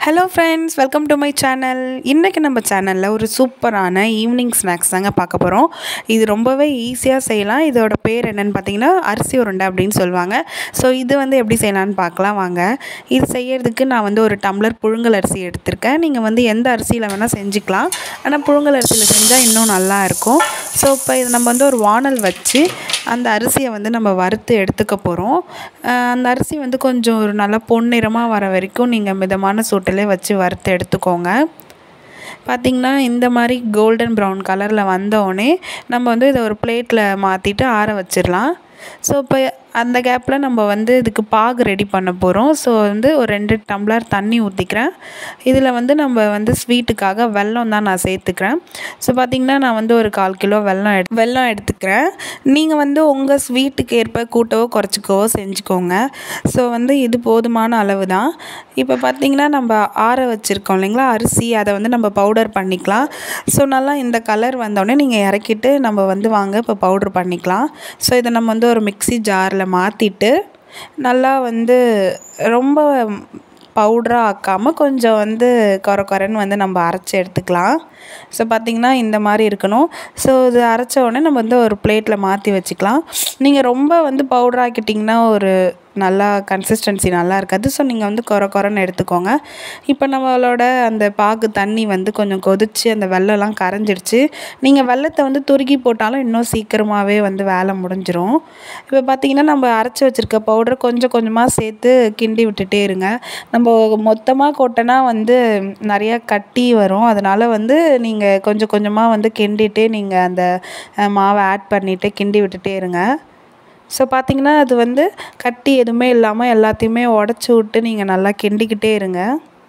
hello friends welcome to my channel இன்றைக்கி நம்ம சேனலில் ஒரு சூப்பரான ஈவினிங் ஸ்நாக்ஸ் தாங்க பார்க்க போகிறோம் இது ரொம்பவே ஈஸியாக செய்யலாம் இதோட பேர் என்னென்னு பார்த்தீங்கன்னா அரிசி உருண்டை அப்படின்னு சொல்லுவாங்க ஸோ இது வந்து எப்படி செய்யலான்னு பார்க்கலாம் வாங்க இது செய்யறதுக்கு நான் வந்து ஒரு டம்ளர் புழுங்கல் அரிசி எடுத்திருக்கேன் நீங்கள் வந்து எந்த அரிசியில் வேணால் செஞ்சுக்கலாம் ஆனால் புழுங்கல் அரிசியில் செஞ்சால் இன்னும் நல்லா இருக்கும் ஸோ இப்போ இது நம்ம வந்து ஒரு வானல் வச்சு அந்த அரிசியை வந்து நம்ம வறுத்து எடுத்துக்க போகிறோம் அந்த அரிசி வந்து கொஞ்சம் ஒரு நல்லா பொன்னிறமாக வர வரைக்கும் நீங்கள் மிதமான சூட்டிலே வச்சு வறுத்து எடுத்துக்கோங்க பார்த்திங்கன்னா இந்த மாதிரி கோல்டன் ப்ரௌன் கலரில் வந்தோடனே நம்ம வந்து இதை ஒரு பிளேட்டில் மாற்றிட்டு ஆற வச்சிடலாம் ஸோ இப்போ அந்த கேப்பில் நம்ம வந்து இதுக்கு பாகு ரெடி பண்ண போகிறோம் ஸோ வந்து ஒரு ரெண்டு டம்ளர் தண்ணி ஊற்றிக்கிறேன் இதில் வந்து நம்ம வந்து ஸ்வீட்டுக்காக வெல்லம் தான் நான் சேர்த்துக்கிறேன் ஸோ பார்த்திங்கன்னா நான் வந்து ஒரு கால் கிலோ வெல்லம் எடு வெல்லம் எடுத்துக்கிறேன் நீங்கள் வந்து உங்கள் ஸ்வீட்டுக்கு ஏற்ப கூட்டவோ குறைச்சிக்கவோ செஞ்சுக்கோங்க ஸோ வந்து இது போதுமான அளவு தான் இப்போ பார்த்திங்கன்னா நம்ம ஆற வச்சுருக்கோம் இல்லைங்களா அரிசி அதை வந்து நம்ம பவுடர் பண்ணிக்கலாம் ஸோ நல்லா இந்த கலர் வந்தோடனே நீங்கள் இறக்கிட்டு நம்ம வந்து வாங்க இப்போ பவுட்ரு பண்ணிக்கலாம் ஸோ இதை நம்ம வந்து ஒரு மிக்ஸி ஜாரில் மாற்றிட்டு நல்லா வந்து ரொம்ப பவுட்ராக ஆக்காமல் கொஞ்சம் வந்து கொர கொரன்னு வந்து நம்ம அரைச்சி எடுத்துக்கலாம் ஸோ பார்த்திங்கன்னா இந்த மாதிரி இருக்கணும் ஸோ இது அரைச்ச உடனே நம்ம வந்து ஒரு பிளேட்டில் மாற்றி வச்சுக்கலாம் நீங்கள் ரொம்ப வந்து பவுடர் ஆக்கிட்டிங்கன்னா ஒரு நல்லா கன்சிஸ்டன்சி நல்லா இருக்காது ஸோ நீங்கள் வந்து கொர கொரன்னு எடுத்துக்கோங்க இப்போ நம்மளோட அந்த பாகு தண்ணி வந்து கொஞ்சம் கொதித்து அந்த வெள்ளம்லாம் கரைஞ்சிடுச்சு நீங்கள் வெள்ளத்தை வந்து துருக்கி போட்டாலும் இன்னும் சீக்கிரமாகவே வந்து வேலை முடிஞ்சிரும் இப்போ பார்த்திங்கன்னா நம்ம அரைச்சி வச்சுருக்க பவுடர் கொஞ்சம் கொஞ்சமாக சேர்த்து கிண்டி விட்டுட்டே இருங்க நம்ம மொத்தமாக கொட்டினா வந்து நிறையா கட்டி வரும் அதனால் வந்து நீங்கள் கொஞ்சம் கொஞ்சமாக வந்து கிண்டிகிட்டே நீங்கள் அந்த மாவை ஆட் பண்ணிவிட்டு கிண்டி விட்டுட்டே இருங்க ஸோ பார்த்திங்கன்னா அது வந்து கட்டி எதுவுமே இல்லாமல் எல்லாத்தையுமே உடச்சி விட்டு நீங்கள் நல்லா கிண்டிக்கிட்டே இருங்க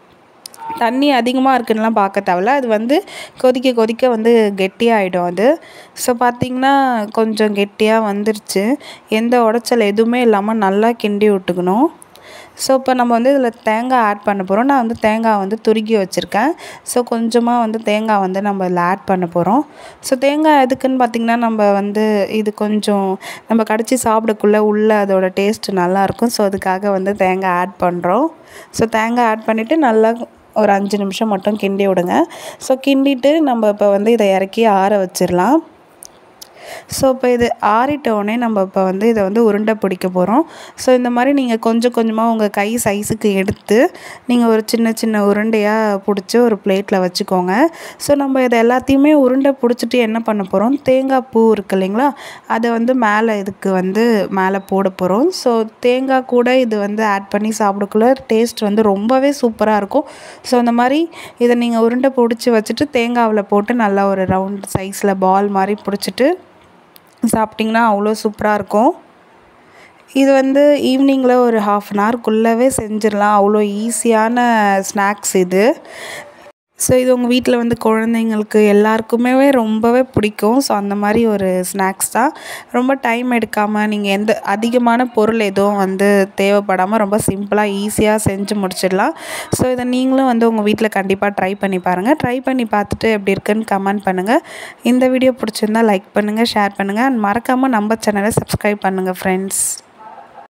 தண்ணி அதிகமாக இருக்குன்னுலாம் பார்க்க தேவையில்ல அது வந்து கொதிக்க கொதிக்க வந்து கெட்டியாகிடும் அது ஸோ பார்த்திங்கன்னா கொஞ்சம் கெட்டியாக வந்துருச்சு எந்த உடச்சல் எதுவுமே இல்லாமல் நல்லா கிண்டி விட்டுக்கணும் ஸோ இப்போ நம்ம வந்து இதில் தேங்காய் ஆட் பண்ண போகிறோம் நான் வந்து தேங்காய் வந்து துருக்கி வச்சுருக்கேன் ஸோ கொஞ்சமாக வந்து தேங்காய் வந்து நம்ம இதில் ஆட் பண்ண போகிறோம் ஸோ தேங்காய் எதுக்குன்னு பார்த்திங்கன்னா நம்ம வந்து இது கொஞ்சம் நம்ம கடிச்சு சாப்பிடக்குள்ளே உள்ள அதோட டேஸ்ட்டு நல்லாயிருக்கும் ஸோ அதுக்காக வந்து தேங்காய் ஆட் பண்ணுறோம் ஸோ தேங்காய் ஆட் பண்ணிவிட்டு நல்லா ஒரு அஞ்சு நிமிஷம் மட்டும் கிண்டி விடுங்க ஸோ கிண்டிட்டு நம்ம இப்போ வந்து இதை இறக்கி ஆற வச்சிடலாம் ஸோ இப்போ இது ஆறிட்டோடனே நம்ம இப்போ வந்து இதை வந்து உருண்டை பிடிக்க போகிறோம் ஸோ இந்த மாதிரி நீங்கள் கொஞ்சம் கொஞ்சமாக உங்கள் கை சைஸுக்கு எடுத்து நீங்கள் ஒரு சின்ன சின்ன உருண்டையாக பிடிச்சி ஒரு பிளேட்டில் வச்சுக்கோங்க ஸோ நம்ம இதை எல்லாத்தையுமே உருண்டை பிடிச்சிட்டு என்ன பண்ண போகிறோம் தேங்காய் பூ இருக்கு இல்லைங்களா அதை வந்து மேலே இதுக்கு வந்து மேலே போட போகிறோம் ஸோ தேங்காய் கூட இது வந்து ஆட் பண்ணி சாப்பிடக்குள்ள டேஸ்ட் வந்து ரொம்பவே சூப்பராக இருக்கும் ஸோ அந்த மாதிரி இதை நீங்கள் உருண்டை பிடிச்சி வச்சுட்டு தேங்காவில் போட்டு நல்லா ஒரு ரவுண்ட் சைஸில் பால் மாதிரி பிடிச்சிட்டு சாப்பிட்டிங்கன்னா அவ்வளோ சூப்பராக இருக்கும் இது வந்து ஈவினிங்கில் ஒரு ஹாஃப் அன் ஹவர்க்குள்ளவே செஞ்சிடலாம் அவ்வளோ ஈஸியான ஸ்நாக்ஸ் இது ஸோ இது உங்கள் வீட்டில் வந்து குழந்தைங்களுக்கு எல்லாருக்குமே ரொம்பவே பிடிக்கும் ஸோ அந்த மாதிரி ஒரு ஸ்நாக்ஸ் தான் ரொம்ப டைம் எடுக்காமல் நீங்கள் எந்த அதிகமான பொருள் எதுவும் வந்து தேவைப்படாமல் ரொம்ப சிம்பிளாக ஈஸியாக செஞ்சு முடிச்சிடலாம் ஸோ இதை நீங்களும் வந்து உங்கள் வீட்டில் கண்டிப்பாக ட்ரை பண்ணி பாருங்கள் ட்ரை பண்ணி பார்த்துட்டு எப்படி இருக்குன்னு கமெண்ட் பண்ணுங்கள் இந்த வீடியோ பிடிச்சிருந்தா லைக் பண்ணுங்கள் ஷேர் பண்ணுங்கள் அண்ட் மறக்காமல் நம்ம சேனலை சப்ஸ்கிரைப் பண்ணுங்கள் ஃப்ரெண்ட்ஸ்